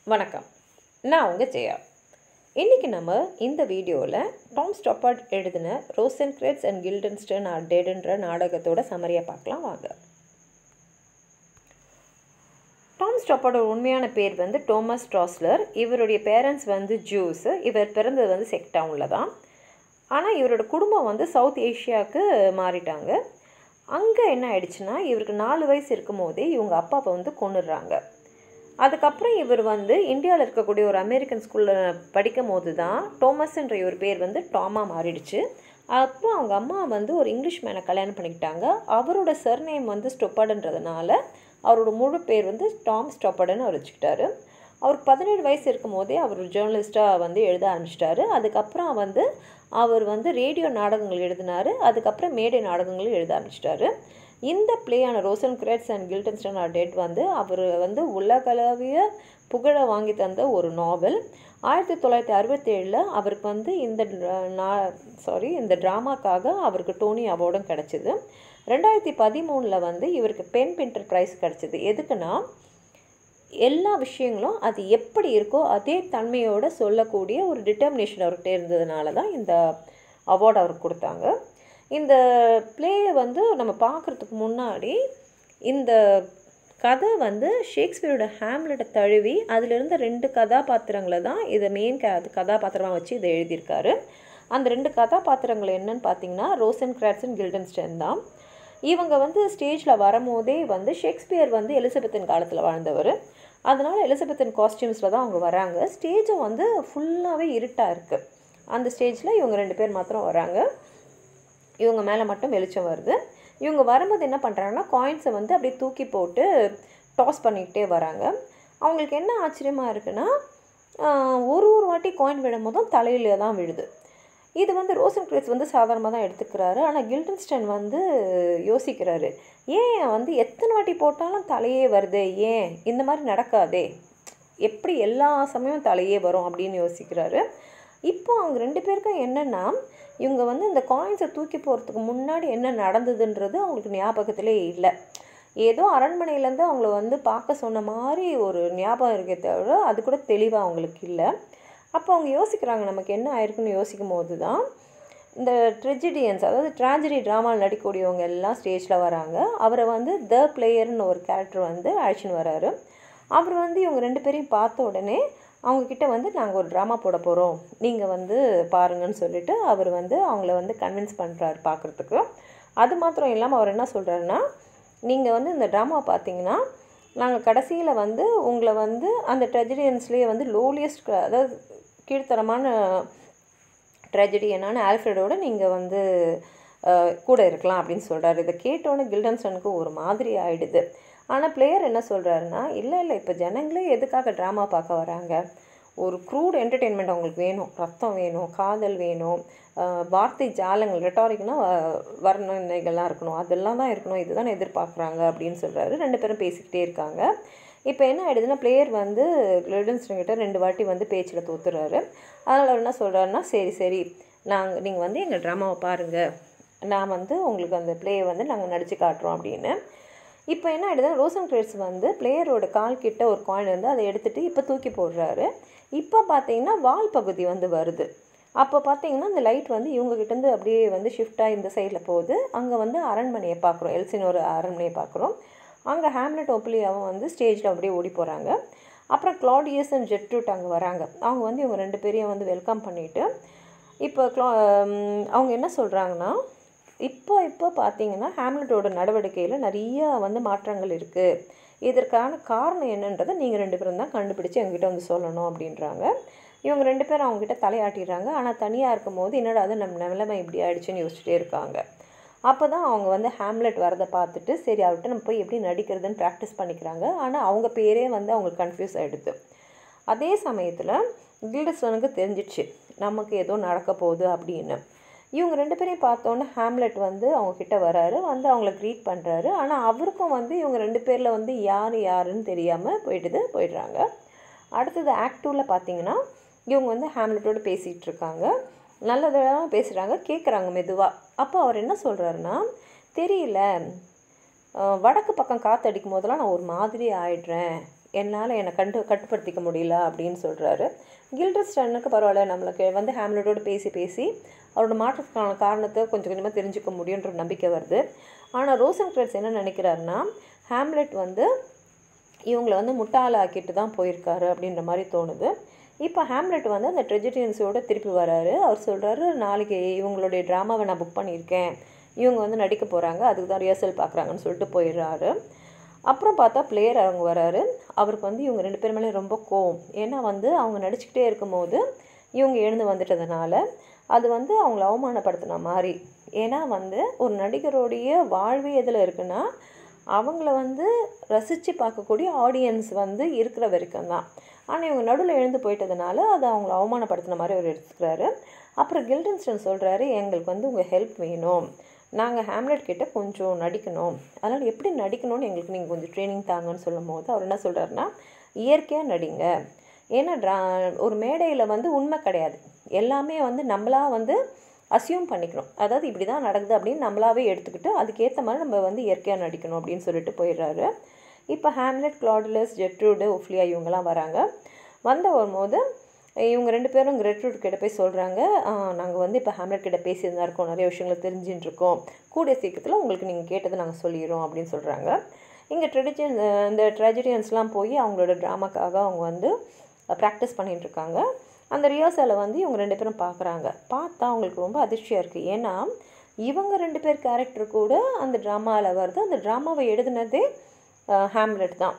வணக்கம் நான் உங்கள் ஜெயா இன்றைக்கி நம்ம இந்த வீடியோவில் டாம் ஸ்டாப்பர்ட் எழுதின ரோசன் கிரெட்ஸ் அண்ட் கில்டன்ஸ்டன் ஆர் டெட்ன்ற நாடகத்தோட சமரியை பார்க்கலாம் வாங்க டாம் ஸ்டாப்பர்டோட உண்மையான பேர் வந்து டோமஸ் ட்ராஸ்லர் இவருடைய பேரண்ட்ஸ் வந்து ஜூஸ் இவர் பிறந்தது வந்து செக்டவுனில் தான் ஆனால் இவரோட குடும்பம் வந்து சவுத் ஏஷியாவுக்கு மாறிட்டாங்க அங்கே என்ன ஆயிடுச்சுன்னா இவருக்கு நாலு வயசு இருக்கும் போதே இவங்க அப்பாவை வந்து கொண்டுடுறாங்க அதுக்கப்புறம் இவர் வந்து இந்தியாவில் இருக்கக்கூடிய ஒரு அமெரிக்கன் ஸ்கூலில் படிக்கும் போது தான் டோமஸ்ன்ற இவர் பேர் வந்து டாமா மாறிடுச்சு அப்புறம் அவங்க அம்மா வந்து ஒரு இங்கிலீஷ் மேனை கல்யாணம் பண்ணிக்கிட்டாங்க அவரோட சர்நேம் வந்து ஸ்டொப்பர்டுன்றதுனால அவரோட முழு பேர் வந்து டாம் ஸ்டொப்பர்டுன்னு அவர் வச்சுக்கிட்டாரு அவருக்கு பதினேழு வயசு இருக்கும் போதே அவர் ஜேர்னலிஸ்ட்டாக வந்து எழுத ஆரம்பிச்சிட்டாரு அதுக்கப்புறம் வந்து அவர் வந்து ரேடியோ நாடகங்கள் எழுதினார் அதுக்கப்புறம் மேடை நாடகங்களும் எழுத ஆரம்பிச்சிட்டாரு இந்த பிளேயான Rosencrantz and Guildenstern are dead வந்து அவர் வந்து உலகளவிய புகழ வாங்கி தந்த ஒரு நாவல் ஆயிரத்தி தொள்ளாயிரத்தி அறுபத்தேழில் அவருக்கு வந்து இந்த நா சாரி இந்த ட்ராமாக்காக அவருக்கு டோனி அவார்டும் கிடச்சிது ரெண்டாயிரத்தி பதிமூணில் வந்து இவருக்கு பென் பின்டர் ப்ரைஸ் கிடச்சிது எதுக்குன்னா எல்லா விஷயங்களும் அது எப்படி இருக்கோ அதே தன்மையோடு சொல்லக்கூடிய ஒரு டிட்டர்மினேஷன் அவர்கிட்ட இருந்ததுனால தான் இந்த அவார்டு அவருக்கு கொடுத்தாங்க இந்த பிளேயை வந்து நம்ம பார்க்குறதுக்கு முன்னாடி இந்த கதை வந்து ஷேக்ஸ்பியரோட ஹேம்லெட்டை தழுவி அதிலிருந்த ரெண்டு கதாபாத்திரங்களை தான் இதை மெயின் க கதாபாத்திரமாக வச்சு இதை எழுதியிருக்காரு அந்த ரெண்டு கதாபாத்திரங்கள் என்னன்னு பார்த்தீங்கன்னா ரோசன் கிராட்ஸன் கில்டன்ஸ்டன் தான் இவங்க வந்து ஸ்டேஜில் வரும்போதே வந்து ஷேக்ஸ்பியர் வந்து எலிசபெத்தின் காலத்தில் வாழ்ந்தவர் அதனால் எலிசபெத்தின் காஸ்டியூம்ஸில் தான் அவங்க வராங்க ஸ்டேஜும் வந்து ஃபுல்லாகவே இருட்டாக இருக்குது அந்த ஸ்டேஜில் இவங்க ரெண்டு பேர் மாத்திரம் வராங்க இவங்க மேலே மட்டும் வெளிச்சம் வருது இவங்க வரும்போது என்ன பண்ணுறாங்கன்னா காயின்ஸை வந்து அப்படியே தூக்கி போட்டு டாஸ் பண்ணிக்கிட்டே வராங்க அவங்களுக்கு என்ன ஆச்சரியமாக இருக்குன்னா ஒரு ஒரு வாட்டி காயின் விடும் போதும் தலையில தான் விழுது இது வந்து ரோசன் கிரேட்ஸ் வந்து சாதாரணமாக தான் எடுத்துக்கிறாரு ஆனால் கில்டன்ஸ்டன் வந்து யோசிக்கிறாரு ஏன் வந்து எத்தனை வாட்டி போட்டாலும் தலையே வருது ஏன் இந்த மாதிரி நடக்காதே எப்படி எல்லா சமயம் தலையே வரும் அப்படின்னு யோசிக்கிறாரு இப்போ அவங்க ரெண்டு பேருக்கும் என்னென்னா இவங்க வந்து இந்த காயின்ஸை தூக்கி போகிறதுக்கு முன்னாடி என்ன நடந்ததுன்றது அவங்களுக்கு ஞாபகத்திலே இல்லை ஏதோ அரண்மனையிலேருந்து அவங்கள வந்து பார்க்க சொன்ன மாதிரி ஒரு ஞாபகம் இருக்கே தவிர அது கூட தெளிவாக அவங்களுக்கு இல்லை அப்போ அவங்க யோசிக்கிறாங்க நமக்கு என்ன ஆயிருக்குன்னு யோசிக்கும் போது தான் இந்த ட்ரெஜிடியன்ஸ் அதாவது ட்ராஜடி ட்ராமாவில் நடிக்கக்கூடியவங்க எல்லாம் ஸ்டேஜில் வராங்க அவரை வந்து த பிளேயர்னு ஒரு கேரக்டர் வந்து அழைச்சின்னு வராரு அவர் வந்து இவங்க ரெண்டு பேரையும் பார்த்த உடனே அவங்கக்கிட்ட வந்து நாங்கள் ஒரு ட்ராமா போட போகிறோம் நீங்கள் வந்து பாருங்கன்னு சொல்லிட்டு அவர் வந்து அவங்கள வந்து கன்வின்ஸ் பண்ணுறாரு பார்க்குறதுக்கு அது மாத்திரம் இல்லாமல் அவர் என்ன சொல்கிறாருன்னா நீங்கள் வந்து இந்த ட்ராமா பார்த்தீங்கன்னா நாங்கள் கடைசியில் வந்து உங்களை வந்து அந்த ட்ரெஜடியன்ஸ்லேயே வந்து லோலியஸ்ட் அதாவது கீழ்த்தரமான ட்ரெஜடியனான ஆல்ஃப்ரெடோட நீங்கள் வந்து கூட இருக்கலாம் அப்படின்னு சொல்கிறாரு இதை கேட்டோன்னே கில்டன்சனுக்கு ஒரு மாதிரி ஆகிடுது ஆனால் பிளேயர் என்ன சொல்கிறாருன்னா இல்லை இல்லை இப்போ ஜனங்களே எதுக்காக ட்ராமா பார்க்க வராங்க ஒரு க்ரூட் என்டர்டெயின்மெண்ட் அவங்களுக்கு வேணும் ரத்தம் வேணும் காதல் வேணும் வார்த்தை ஜாலங்கள் ரெட்டாரிக்னா வர்ணனைகள்லாம் இருக்கணும் அதெல்லாம் தான் இருக்கணும் இதுதான் எதிர்பார்க்குறாங்க அப்படின்னு சொல்கிறாரு ரெண்டு பேரும் பேசிக்கிட்டே இருக்காங்க இப்போ என்ன ஆகிடுதுன்னா பிளேயர் வந்து கிட்ட ரெண்டு வாட்டி வந்து பேச்சில் தோத்துறாரு அதனால் அவர் என்ன சொல்கிறாருன்னா சரி சரி நாங்கள் நீங்கள் வந்து எங்கள் ட்ராமாவை பாருங்கள் நான் வந்து உங்களுக்கு அந்த பிளேயை வந்து நாங்கள் நடித்து காட்டுறோம் அப்படின்னு இப்போ என்ன ஆகிடுதுன்னா ரோசன் கிரேட்ஸ் வந்து பிளேயரோட கால் கிட்ட ஒரு காயின் வந்து அதை எடுத்துகிட்டு இப்போ தூக்கி போடுறாரு இப்போ பார்த்தீங்கன்னா வால் பகுதி வந்து வருது அப்போ பார்த்தீங்கன்னா இந்த லைட் வந்து இவங்ககிட்டேருந்து அப்படியே வந்து ஷிஃப்டாக இந்த சைடில் போகுது அங்கே வந்து அரண்மனையை பார்க்குறோம் எல்சினோட அரண்மனையை பார்க்குறோம் அங்கே ஹேம்லெட் ஒப்பிலியாவும் வந்து ஸ்டேஜில் அப்படியே ஓடி போகிறாங்க அப்புறம் கிளாடியஸ் அண்ட் ஜெட்ரூட் அங்கே வராங்க அவங்க வந்து இவங்க ரெண்டு பேரையும் வந்து வெல்கம் பண்ணிவிட்டு இப்போ க்ளா அவங்க என்ன சொல்கிறாங்கன்னா இப்போ இப்போ பார்த்தீங்கன்னா ஹேம்லெட்டோட நடவடிக்கையில் நிறைய வந்து மாற்றங்கள் இருக்குது இதற்கான காரணம் என்னன்றதை நீங்கள் ரெண்டு பேரும் தான் கண்டுபிடிச்சி எங்ககிட்ட வந்து சொல்லணும் அப்படின்றாங்க இவங்க ரெண்டு பேரும் அவங்ககிட்ட தலையாட்டிடுறாங்க ஆனால் தனியாக இருக்கும் போது என்னடா அது நம்ம நிலைமை இப்படி ஆயிடுச்சுன்னு யோசிச்சுட்டே இருக்காங்க அப்போ தான் அவங்க வந்து ஹேம்லெட் வரதை பார்த்துட்டு சரி அவர்கிட்ட நம்ம போய் எப்படி நடிக்கிறதுன்னு ப்ராக்டிஸ் பண்ணிக்கிறாங்க ஆனால் அவங்க பேரே வந்து அவங்களுக்கு கன்ஃபியூஸ் ஆகிடுது அதே சமயத்தில் கில்டஸ்டனுக்கு தெரிஞ்சிச்சு நமக்கு ஏதோ நடக்க போகுது அப்படின்னு இவங்க ரெண்டு பேரையும் பார்த்தோன்னே ஹேம்லெட் வந்து அவங்கக்கிட்ட வராரு வந்து அவங்கள க்ரீட் பண்ணுறாரு ஆனால் அவருக்கும் வந்து இவங்க ரெண்டு பேரில் வந்து யார் யாருன்னு தெரியாமல் போயிட்டுது போயிடுறாங்க அடுத்தது ஆக்ட் டூவில் பார்த்தீங்கன்னா இவங்க வந்து ஹேம்லெட்டோடு பேசிகிட்டு இருக்காங்க நல்லதாக பேசுகிறாங்க கேட்குறாங்க மெதுவாக அப்போ அவர் என்ன சொல்கிறாருன்னா தெரியல அஹ், வடக்கு பக்கம் காற்று அடிக்கும் போதெல்லாம் நான் ஒரு மாதிரி ஆயிடுறேன் என்னால் என்னை கண்டு கட்டுப்படுத்திக்க முடியல அப்படின்னு சொல்கிறாரு கில்டர்ஸ்டனுக்கு பரவாயில்ல நம்மளுக்கு வந்து ஹேம்லெட்டோடு பேசி பேசி அவரோட மாற்றத்துக்கான காரணத்தை கொஞ்சம் கொஞ்சமாக தெரிஞ்சுக்க முடியுன்ற நம்பிக்கை வருது ஆனால் ரோசன் கிரட்ஸ் என்ன நினைக்கிறாருன்னா ஹேம்லெட் வந்து இவங்களை வந்து முட்டாளாக்கிட்டு தான் போயிருக்காரு அப்படின்ற மாதிரி தோணுது இப்போ ஹேம்லெட் வந்து அந்த ட்ரெஜிடியன்ஸோட திருப்பி வராரு அவர் சொல்கிறாரு நாளைக்கு இவங்களுடைய ட்ராமாவை நான் புக் பண்ணியிருக்கேன் இவங்க வந்து நடிக்க போகிறாங்க அதுக்கு தான் ரிஹர்சல் பார்க்குறாங்கன்னு சொல்லிட்டு போயிடுறாரு அப்புறம் பார்த்தா பிளேயர் அவங்க வராரு அவருக்கு வந்து இவங்க ரெண்டு பேர் மேலே ரொம்ப கோவம் ஏன்னா வந்து அவங்க நடிச்சுக்கிட்டே இருக்கும்போது இவங்க எழுந்து வந்துட்டதுனால அது வந்து அவங்கள அவமானப்படுத்தின மாதிரி ஏன்னா வந்து ஒரு நடிகருடைய வாழ்வே எதில் இருக்குன்னா அவங்கள வந்து ரசித்து பார்க்கக்கூடிய ஆடியன்ஸ் வந்து இருக்கிற வரைக்கும் தான் ஆனால் இவங்க நடுவில் எழுந்து போயிட்டதுனால அது அவங்கள அவமானப்படுத்தின மாதிரி அவர் எடுத்துக்கிறாரு அப்புறம் கில்டன்ஸ்டன் சொல்கிறாரு எங்களுக்கு வந்து உங்கள் ஹெல்ப் வேணும் நாங்கள் ஹேம்லெட் கிட்ட கொஞ்சம் நடிக்கணும் அதனால் எப்படி நடிக்கணும்னு எங்களுக்கு நீங்கள் கொஞ்சம் ட்ரைனிங் தாங்கன்னு சொல்லும் போது அவர் என்ன சொல்கிறாருன்னா இயற்கையாக நடிங்க ஏன்னா ட்ரா ஒரு மேடையில் வந்து உண்மை கிடையாது எல்லாமே வந்து நம்மளா வந்து அசியூம் பண்ணிக்கணும் அதாவது இப்படி தான் நடக்குது அப்படின்னு நம்மளாவே எடுத்துக்கிட்டு அதுக்கேற்ற மாதிரி நம்ம வந்து இயற்கையாக நடிக்கணும் அப்படின்னு சொல்லிட்டு போயிடுறாரு இப்போ ஹேம்லெட் கிளாடுலஸ் ஜெட்ரூடு ஒஃப்லியா இவங்கெல்லாம் வராங்க வந்த வரும்போது இவங்க ரெண்டு பேரும் கிரெட்ரூட் கிட்ட போய் சொல்கிறாங்க நாங்கள் வந்து இப்போ ஹேம்லெட் கிட்ட பேசியிருந்தா இருக்கோம் நிறைய விஷயங்களை தெரிஞ்சுட்டு இருக்கோம் கூடிய சீக்கிரத்தில் உங்களுக்கு நீங்கள் கேட்டதை நாங்கள் சொல்லிடுறோம் அப்படின்னு சொல்கிறாங்க இங்கே ட்ரெடிஷன் இந்த ட்ரெஜடியன்ஸ்லாம் போய் அவங்களோட ட்ராமாக்காக அவங்க வந்து ப்ராக்டிஸ் பண்ணிகிட்டு இருக்காங்க அந்த ரிஹர்சலை வந்து இவங்க ரெண்டு பேரும் பார்க்குறாங்க பார்த்தா அவங்களுக்கு ரொம்ப அதிர்ச்சியாக இருக்குது ஏன்னா இவங்க ரெண்டு பேர் கேரக்டர் கூட அந்த ட்ராமாவில் வருது அந்த ட்ராமாவை எழுதுனதே ஹேம்லெட் தான்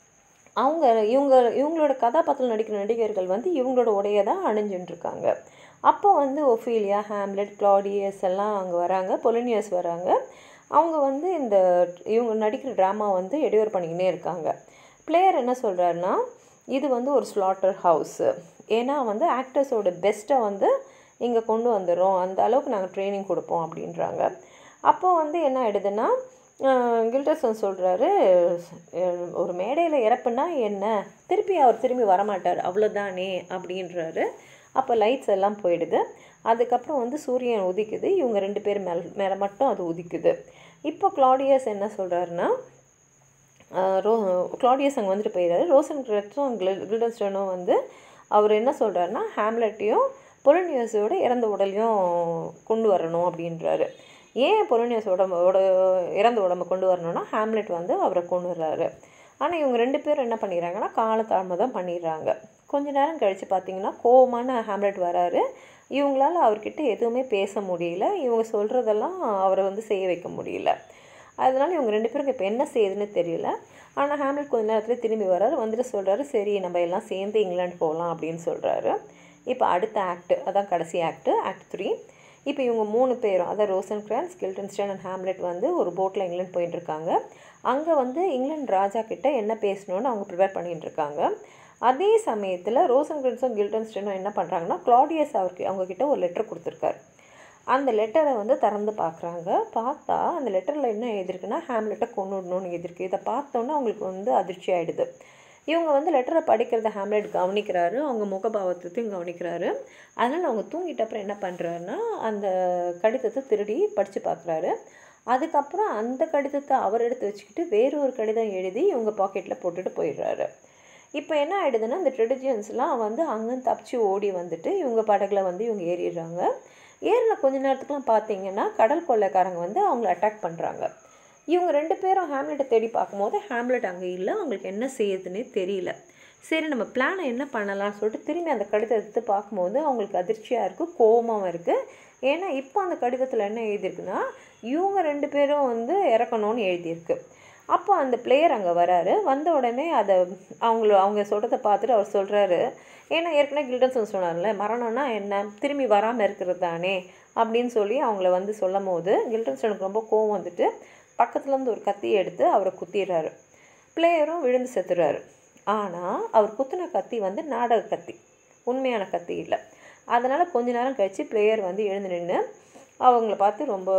அவங்க இவங்க இவங்களோட கதாபாத்திரம் நடிக்கிற நடிகர்கள் வந்து இவங்களோட உடைய தான் அணிஞ்சுட்டு இருக்காங்க அப்போ வந்து ஒஃபீலியா ஹேம்லெட் கிளாடியஸ் எல்லாம் அங்கே வராங்க பொலினியஸ் வராங்க அவங்க வந்து இந்த இவங்க நடிக்கிற ட்ராமா வந்து இடையூறு பண்ணிக்கினே இருக்காங்க பிளேயர் என்ன சொல்கிறாருன்னா இது வந்து ஒரு ஸ்லாட்டர் ஹவுஸு ஏன்னா வந்து ஆக்டர்ஸோட பெஸ்ட்டை வந்து இங்கே கொண்டு வந்துடும் அந்த அளவுக்கு நாங்கள் ட்ரைனிங் கொடுப்போம் அப்படின்றாங்க அப்போ வந்து என்ன ஆயிடுதுன்னா கில்டர்சன் சொல்கிறாரு ஒரு மேடையில் இறப்புனா என்ன திருப்பி அவர் திரும்பி வரமாட்டார் அவ்வளோதானே அப்படின்றாரு அப்போ லைட்ஸ் எல்லாம் போயிடுது அதுக்கப்புறம் வந்து சூரியன் உதிக்குது இவங்க ரெண்டு பேர் மேல் மேலே மட்டும் அது உதிக்குது இப்போ கிளாடியஸ் என்ன சொல்கிறாருன்னா ரோ கிளாடியஸ் அங்கே வந்துட்டு போயிடுறாரு ரோசன் கிரெட்ஸும் கில் கில்டன்ஸ்டனும் வந்து அவர் என்ன சொல்கிறாருன்னா ஹேம்லெட்டையும் பொலனியஸோட இறந்த உடலையும் கொண்டு வரணும் அப்படின்றாரு ஏன் பொலனியஸ் உடம்போட இறந்த உடம்பை கொண்டு வரணும்னா ஹேம்லெட் வந்து அவரை கொண்டு வர்றாரு ஆனால் இவங்க ரெண்டு பேரும் என்ன பண்ணிடுறாங்கன்னா காலத்தாழ்மை பண்ணிடுறாங்க கொஞ்ச நேரம் கழித்து பார்த்தீங்கன்னா கோவமான ஹேம்லெட் வராரு இவங்களால அவர்கிட்ட எதுவுமே பேச முடியல இவங்க சொல்கிறதெல்லாம் அவரை வந்து செய்ய வைக்க முடியல அதனால் இவங்க ரெண்டு பேருக்கு இப்போ என்ன செய்யுதுன்னு தெரியல ஆனால் ஹேம்லெட் கொஞ்ச நேரத்தில் திரும்பி வர்றாரு வந்துட்டு சொல்கிறாரு சரி நம்ம எல்லாம் சேர்ந்து இங்கிலாந்து போகலாம் அப்படின்னு சொல்கிறாரு இப்போ அடுத்த ஆக்ட் அதான் கடைசி ஆக்ட்டு ஆக்ட் த்ரீ இப்போ இவங்க மூணு பேரும் அதாவது Rosencrantz Guildenstern and Hamlet வந்து ஒரு போட்டில் இங்கிலாந்து போயிட்டு இருக்காங்க அங்கே வந்து இங்கிலாந்து ராஜா கிட்ட என்ன பேசணும்னு அவங்க ப்ரிப்பேர் பண்ணிட்டு இருக்காங்க அதே சமயத்தில் ரோசன் கிரான்ஸும் கில்டன்ஸ்டனும் என்ன பண்ணுறாங்கன்னா கிளாடியஸ் அவருக்கு அவங்கக்கிட்ட ஒரு லெட்டர் கொடுத்துருக்காரு அந்த லெட்டரை வந்து திறந்து பார்க்குறாங்க பார்த்தா அந்த லெட்டரில் என்ன எழுதிருக்குன்னா ஹேம்லெட்டை கொண்டு விடணும்னு எழுதிருக்கு இதை பார்த்தோன்னே அவங்களுக்கு வந்து அதிர்ச்சி ஆகிடுது இவங்க வந்து லெட்டரை படிக்கிறத ஹேம்லெட் கவனிக்கிறாரு அவங்க முகபாவத்தையும் கவனிக்கிறாரு அதனால் அவங்க தூங்கிட்ட அப்புறம் என்ன பண்ணுறாருன்னா அந்த கடிதத்தை திருடி படித்து பார்க்குறாரு அதுக்கப்புறம் அந்த கடிதத்தை அவர் எடுத்து வச்சுக்கிட்டு வேறு ஒரு கடிதம் எழுதி இவங்க பாக்கெட்டில் போட்டுட்டு போயிடுறாரு இப்போ என்ன ஆகிடுதுன்னா இந்த ட்ரெடிஷன்ஸ்லாம் வந்து அங்கேருந்து தப்பிச்சு ஓடி வந்துட்டு இவங்க படகுல வந்து இவங்க ஏறிடுறாங்க ஏறின கொஞ்ச நேரத்துக்குலாம் பார்த்தீங்கன்னா கடல் கொள்ளைக்காரங்க வந்து அவங்கள அட்டாக் பண்ணுறாங்க இவங்க ரெண்டு பேரும் ஹேம்லெட்டை தேடி பார்க்கும்போது ஹேம்லெட் அங்கே இல்லை அவங்களுக்கு என்ன செய்யுதுன்னே தெரியல சரி நம்ம பிளானை என்ன பண்ணலாம்னு சொல்லிட்டு திரும்பி அந்த கடிதத்தை எடுத்து பார்க்கும்போது அவங்களுக்கு அதிர்ச்சியாக இருக்குது கோபமாகவும் இருக்குது ஏன்னா இப்போ அந்த கடிதத்தில் என்ன எழுதியிருக்குன்னா இவங்க ரெண்டு பேரும் வந்து இறக்கணும்னு எழுதியிருக்கு அப்போ அந்த பிளேயர் அங்கே வராரு வந்த உடனே அதை அவங்கள அவங்க சொல்கிறத பார்த்துட்டு அவர் சொல்கிறாரு ஏன்னா ஏற்கனவே கில்டன்சன் சொன்னார்ல மரணம்னா என்ன திரும்பி வராமல் இருக்கிறது தானே அப்படின்னு சொல்லி அவங்கள வந்து சொல்லும் போது கில்டன்சனுக்கு ரொம்ப கோவம் வந்துட்டு பக்கத்துலேருந்து ஒரு கத்தியை எடுத்து அவரை குத்திடுறாரு பிளேயரும் விழுந்து செத்துறாரு ஆனால் அவர் குத்தின கத்தி வந்து நாடக கத்தி உண்மையான கத்தி இல்லை அதனால் கொஞ்ச நேரம் கழித்து பிளேயர் வந்து எழுந்து நின்று அவங்கள பார்த்து ரொம்ப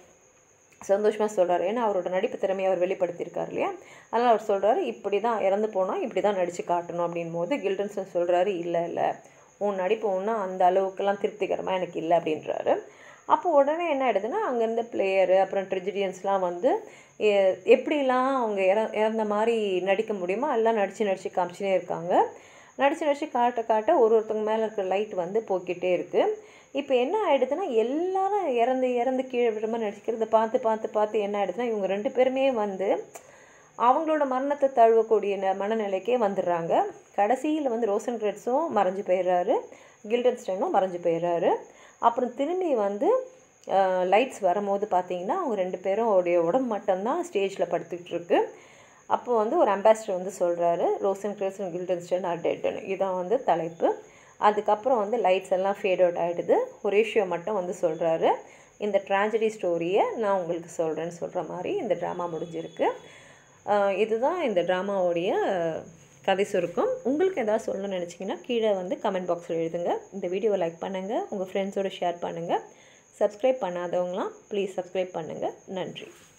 சந்தோஷமாக சொல்கிறாரு ஏன்னா அவரோட நடிப்பு திறமையை அவர் வெளிப்படுத்தியிருக்காரு இல்லையா அதனால் அவர் சொல்கிறாரு இப்படி தான் இறந்து போனால் இப்படி தான் நடித்து காட்டணும் அப்படின் போது கில்டன்சன் சொல்கிறாரு இல்லை இல்லை உன் நடிப்பு ஒன்றும் அந்த அளவுக்குலாம் திருப்திகரமாக எனக்கு இல்லை அப்படின்றாரு அப்போ உடனே என்ன ஆகிடுதுன்னா அங்கேருந்து பிளேயரு அப்புறம் ட்ரெஜிடியன்ஸ்லாம் வந்து எ- எப்படிலாம் அவங்க இற இறந்த மாதிரி நடிக்க முடியுமோ எல்லாம் நடித்து நடித்து காமிச்சினே இருக்காங்க நடித்து நடித்து காட்ட காட்ட ஒரு ஒருத்தவங்க மேலே இருக்கிற லைட் வந்து போய்க்கிட்டே இருக்குது இப்போ என்ன ஆயிடுதுன்னா எல்லாரும் இறந்து இறந்து கீழே விடுற மாதிரி நடிக்கிறத பார்த்து பார்த்து பார்த்து என்ன ஆயிடுதுன்னா இவங்க ரெண்டு பேருமே வந்து அவங்களோட மரணத்தை தழுவக்கூடிய ந- மனநிலைக்கே வந்துடுறாங்க கடைசியில் வந்து ரோசன் கிரெட்ஸும் மறைஞ்சு போயிடுறாரு கில்டன்ஸ்டனும் மறைஞ்சு போயிடுறாரு அப்புறம் திரும்பி வந்து லைட்ஸ் வரும்போது பார்த்தீங்கன்னா அவங்க ரெண்டு பேரும் உடைய உடம்பு மட்டும்தான் ஸ்டேஜில் படுத்துக்கிட்டு இருக்கு அப்போ வந்து ஒரு அம்பாசிடர் வந்து சொல்கிறாரு ரோசன் கிரெஸ் அண்ட் கில்டன்ஸ்டன் ஆர் டெட்னு இதான் வந்து தலைப்பு அதுக்கப்புறம் வந்து லைட்ஸ் எல்லாம் ஃபேட் அவுட் ஆகிடுது ஒரேஷியோ மட்டும் வந்து சொல்கிறாரு இந்த ட்ராஜடி ஸ்டோரியை நான் உங்களுக்கு சொல்கிறேன்னு சொல்கிற மாதிரி இந்த ட்ராமா முடிஞ்சிருக்கு ஆஹ் இதுதான் இந்த ட்ராமாவுடைய கதை சுருக்கம் உங்களுக்கு எதாவது சொல்லணும்னு நினச்சிங்கன்னா கீழே வந்து கமெண்ட் பாக்ஸில் எழுதுங்க இந்த வீடியோவை லைக் பண்ணுங்கள் உங்கள் ஃப்ரெண்ட்ஸோட ஷேர் பண்ணுங்கள் சப்ஸ்கிரைப் பண்ணாதவங்களாம் ப்ளீஸ் சப்ஸ்கிரைப் பண்ணுங்கள் நன்றி